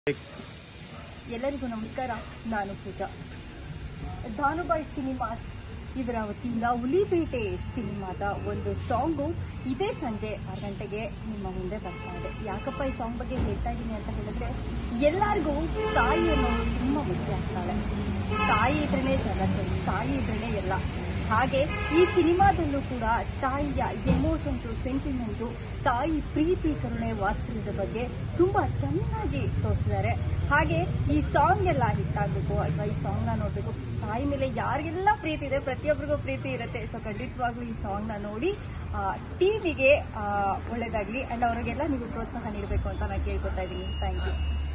ಎಲ್ಲರಿಗೂ ನಮಸ್ಕಾರ ನಾನು ಪೂಜಾ ಧಾನುಬಾಯ್ ಸಿನಿಮಾ ಇವರ ವತಿಯಿಂದ ಹುಲಿಪೇಟೆ ಸಿನಿಮಾದ ಒಂದು ಸಾಂಗು ಇದೇ ಸಂಜೆ ಆರು ಗಂಟೆಗೆ ನಿಮ್ಮ ಮುಂದೆ ಬರ್ತಾ ಇದೆ ಯಾಕಪ್ಪ ಈ ಸಾಂಗ್ ಬಗ್ಗೆ ಹೇಳ್ತಾ ಇದ್ದೀನಿ ಅಂತ ಹೇಳಿದ್ರೆ ಎಲ್ಲರಿಗೂ ತಾಯಿ ಅನ್ನೋದು ತುಂಬ ಮುಖ್ಯ ಆಗ್ತಾಳೆ ತಾಯಿ ಇದ್ರೇನೆ ಜಗತ್ತು ತಾಯಿ ಇದ್ರೇನೆ ಎಲ್ಲ ಹಾಗೆ ಈ ಸಿನಿಮಾದಲ್ಲೂ ಕೂಡ ತಾಯಿಯ ಎಮೋಷನ್ಸು ಸೆಂಟಿಮೆಂಟು ತಾಯಿ ಪ್ರೀತಿ ಕರುಣೆ ವಾತ್ಸಲ್ಯದ ಬಗ್ಗೆ ತುಂಬಾ ಚೆನ್ನಾಗಿ ತೋರಿಸಿದ್ದಾರೆ ಹಾಗೆ ಈ ಸಾಂಗ್ ಎಲ್ಲ ಹಿಟ್ ಆಗಬೇಕು ಅಥವಾ ಈ ಸಾಂಗ್ನ ನೋಡಬೇಕು ತಾಯಿ ಮೇಲೆ ಯಾರಿಗೆಲ್ಲ ಪ್ರೀತಿ ಇದೆ ಪ್ರತಿಯೊಬ್ಬರಿಗೂ ಪ್ರೀತಿ ಇರುತ್ತೆ ಸೊ ಖಂಡಿತವಾಗ್ಲೂ ಈ ಸಾಂಗ್ನ ನೋಡಿ ಟಿವಿಗೆ ಒಳ್ಳೇದಾಗ್ಲಿ ಅಂಡ್ ಅವರಿಗೆಲ್ಲ ನೀವು ಪ್ರೋತ್ಸಾಹ ನೀಡಬೇಕು ಅಂತ ನಾನು ಕೇಳ್ಕೊತಾ ಇದ್ದೀನಿ ಥ್ಯಾಂಕ್ ಯು